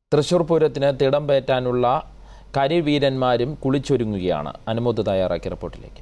തൃശൂർ പൂരത്തിന് തിടം പേറ്റാനുള്ള കരിവീരന്മാരും കുളിച്ചൊരുങ്ങുകയാണ് അനുമോദ് തയ്യാറാക്കിയ റിപ്പോർട്ടിലേക്ക്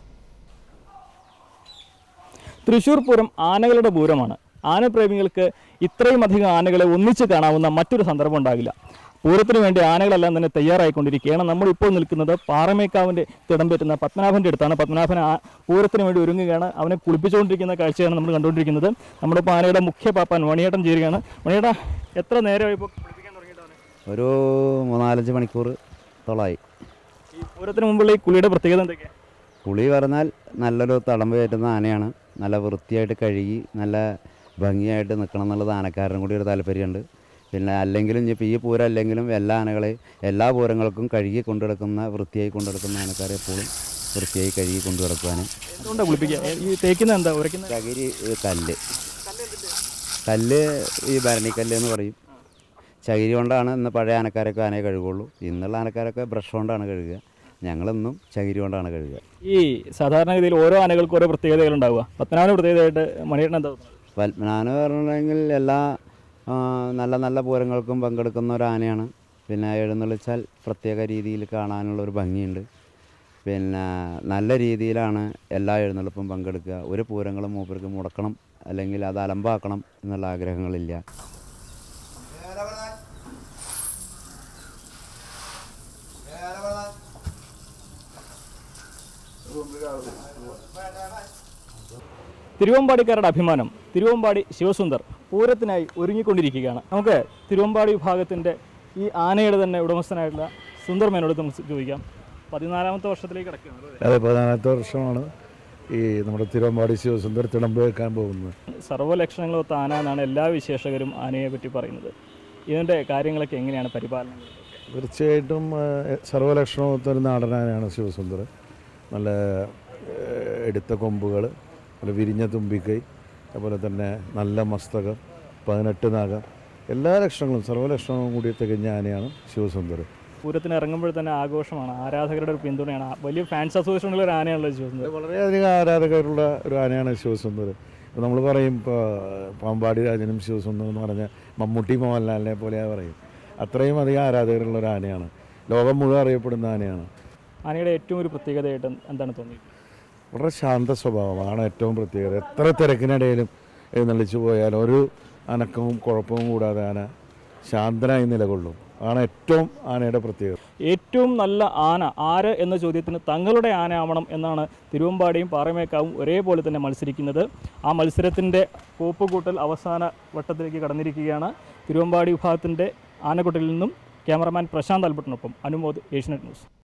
തൃശ്ശൂർ പൂരം ആനകളുടെ പൂരമാണ് ആനപ്രേമികൾക്ക് ഇത്രയും അധികം ആനകളെ ഒന്നിച്ച് കാണാവുന്ന മറ്റൊരു സന്ദർഭം ഉണ്ടാകില്ല പൂരത്തിന് വേണ്ടി ആനകളെല്ലാം തന്നെ തയ്യാറായിക്കൊണ്ടിരിക്കുകയാണ് നമ്മളിപ്പോൾ നിൽക്കുന്നത് പാറമേക്കാവിൻ്റെ തിടം പറ്റുന്ന പത്മനാഭൻ്റെ അടുത്താണ് പത്മനാഭൻ ആ പൂരത്തിന് വേണ്ടി ഒരുങ്ങുകയാണ് അവനെ കുളിപ്പിച്ചുകൊണ്ടിരിക്കുന്ന കാഴ്ചയാണ് നമ്മൾ കണ്ടുകൊണ്ടിരിക്കുന്നത് നമ്മുടെ ഇപ്പോൾ ആനയുടെ മുഖ്യ പാപ്പാൻ മണിയേട്ടൻ ചേരുകയാണ് മണിയേട്ടാ എത്ര നേരമായി ഇപ്പോൾ കുളിപ്പിക്കാൻ തുടങ്ങിയിട്ടാണ് ഒരു മൂന്നാലഞ്ച് മണിക്കൂർ തൊളായി ഈ പൂരത്തിന് മുമ്പുള്ള ഈ കുളിയുടെ പ്രത്യേകത എന്തൊക്കെയാണ് കുളി പറഞ്ഞാൽ നല്ലൊരു തടമ്പ് കയറ്റുന്ന ആനയാണ് നല്ല വൃത്തിയായിട്ട് കഴുകി നല്ല ഭംഗിയായിട്ട് നിൽക്കണം എന്നുള്ളത് ആനക്കാരനും കൂടി ഒരു താല്പര്യമുണ്ട് പിന്നെ അല്ലെങ്കിലും ഇനിയിപ്പോൾ ഈ പൂരം അല്ലെങ്കിലും എല്ലാ ആനകളെയും എല്ലാ പൂരങ്ങൾക്കും കഴുകി കൊണ്ടുനടക്കുന്ന വൃത്തിയായി കൊണ്ടുനടക്കുന്ന ആനക്കാരെ എപ്പോഴും വൃത്തിയായി കഴുകി കൊണ്ടു നടക്കുവാനും എന്തുകൊണ്ടാണ് കുളിപ്പിക്കുക ഈ തേക്കുന്ന എന്താ ഉരയ്ക്കുന്ന ചകിരി ഈ കല്ല് കല്ല് ഈ ഭരണിക്കല്ല് എന്ന് പറയും ചകിരി കൊണ്ടാണ് ഇന്ന് പഴയ ആനക്കാരൊക്കെ ആനയെ കഴുകുള്ളൂ ഇന്നുള്ള ആനക്കാരൊക്കെ ബ്രഷ് കൊണ്ടാണ് കഴുകുക ഞങ്ങളെന്നും ചകിരി കൊണ്ടാണ് കഴുകുക ഈ സാധാരണഗതിയിൽ ഓരോ ആനകൾക്കും ഓരോ പ്രത്യേകതകൾ ഉണ്ടാവുക പത്മനാഭന് പ്രത്യേകതയായിട്ട് മണിയേട്ടൻ എന്താ തോന്നുന്നത് പത്മനാഭൻ പറഞ്ഞിട്ടുണ്ടെങ്കിൽ എല്ലാ ആ, നല്ല നല്ല പൂരങ്ങൾക്കും പങ്കെടുക്കുന്ന ഒരു ആനയാണ് പിന്നെ എഴുന്നള്ളിച്ചാൽ പ്രത്യേക രീതിയിൽ കാണാനുള്ള ഒരു ഭംഗിയുണ്ട് പിന്നെ നല്ല രീതിയിലാണ് എല്ലാ എഴുന്നള്ളിപ്പും പങ്കെടുക്കുക ഒരു പൂരങ്ങളും മൂപ്പർക്ക് മുടക്കണം അല്ലെങ്കിൽ അത് അലമ്പാക്കണം എന്നുള്ള ആഗ്രഹങ്ങളില്ല തിരുവമ്പാടിക്കാരുടെ അഭിമാനം തിരുവമ്പാടി ശിവസുന്ദർ പൂരത്തിനായി ഒരുങ്ങിക്കൊണ്ടിരിക്കുകയാണ് നമുക്ക് തിരുവമ്പാടി വിഭാഗത്തിൻ്റെ ഈ ആനയുടെ തന്നെ ഉടമസ്ഥനായിട്ടുള്ള സുന്ദർമേനോട് നമുക്ക് ചോദിക്കാം പതിനാലാമത്തെ വർഷത്തിലേക്ക് കിടക്കുകയാണ് അല്ലേ? അതെ പതിനാലത്തെ വർഷമാണ് ഈ നമ്മുടെ തിരുവമ്പാടി ശിവസുന്ദർ തിടമ്പ് വെക്കാൻ പോകുന്നത് സർവ്വലക്ഷണങ്ങളൊത്ത ആന എന്നാണ് എല്ലാ വിശേഷകരും ആനയെ പറ്റി പറയുന്നത് ഇതിൻ്റെ കാര്യങ്ങളൊക്കെ എങ്ങനെയാണ് പരിപാലനം തീർച്ചയായിട്ടും ഏഹ്, സർവ്വലക്ഷണമൊത്ത ഒരു നാടനാനയാണ് ശിവസുന്ദർ നല്ല ഏഹ്, എടുത്ത കൊമ്പുകൾ നല്ല വിരിഞ്ഞ തുമ്പിക്കൈ അതുപോലെ തന്നെ നല്ല മസ്തകം പതിനെട്ട് നാഗം എല്ലാ ലക്ഷണങ്ങളും സർവ്വലക്ഷണവും കൂടി തികഞ്ഞ ആനയാണ് ശിവസുന്ദർ പൂരത്തിന് ഇറങ്ങുമ്പോൾ തന്നെ ആഘോഷമാണ് ആരാധകരുടെ ഒരു പിന്തുണയാണ് ആ വലിയ ഫാൻസ് അസോസിയേഷനുള്ള ഒരു ആനയാണല്ലോ ശിവസുന്ദർ വളരെയധികം ആരാധകരുള്ള ഒരു ആനയാണ് ശിവസുന്ദർ ഇപ്പോൾ നമ്മൾ പറയും ഇപ്പോൾ പാമ്പാടി രാജനും ശിവസുന്ദർ എന്ന് പറഞ്ഞാൽ മമ്മൂട്ടി മോഹൻലാലിനെ പോലെ പറയും അത്രയും അധികം ആരാധകരുള്ള ഒരു ആനയാണ് ലോകം മുഴുവൻ അറിയപ്പെടുന്ന ആനയാണ് ആനയുടെ ഏറ്റവും ഒരു പ്രത്യേകതയായിട്ട് എന്താണ് തോന്നിയത് വളരെ ശാന്ത സ്വഭാവമാണ് ഏറ്റവും പ്രത്യേകത എത്ര തിരക്കിനിടയിലും എഴുന്നള്ളിച്ചു പോയാൽ ഒരു അനക്കവും കുഴപ്പവും കൂടാതെ ആന ശാന്തനായി നിലകൊള്ളും ആണ് ഏറ്റവും ആനയുടെ പ്രത്യേകത ഏറ്റവും നല്ല ആന ആര് എന്ന ചോദ്യത്തിന് തങ്ങളുടെ ആന ആവണം എന്നാണ് തിരുവമ്പാടിയും പാറമേക്കാവും ഒരേപോലെ തന്നെ മത്സരിക്കുന്നത് ആ മത്സരത്തിൻ്റെ കോപ്പുകൂട്ടൽ അവസാന വട്ടത്തിലേക്ക് കടന്നിരിക്കുകയാണ് തിരുവമ്പാടി വിഭാഗത്തിൻ്റെ ആനക്കുട്ടലിൽ നിന്നും ക്യാമറമാൻ പ്രശാന്ത് അൽബർട്ടിനൊപ്പം അനുമോദ് ഏഷ്യനെറ്റ് ന്യൂസ്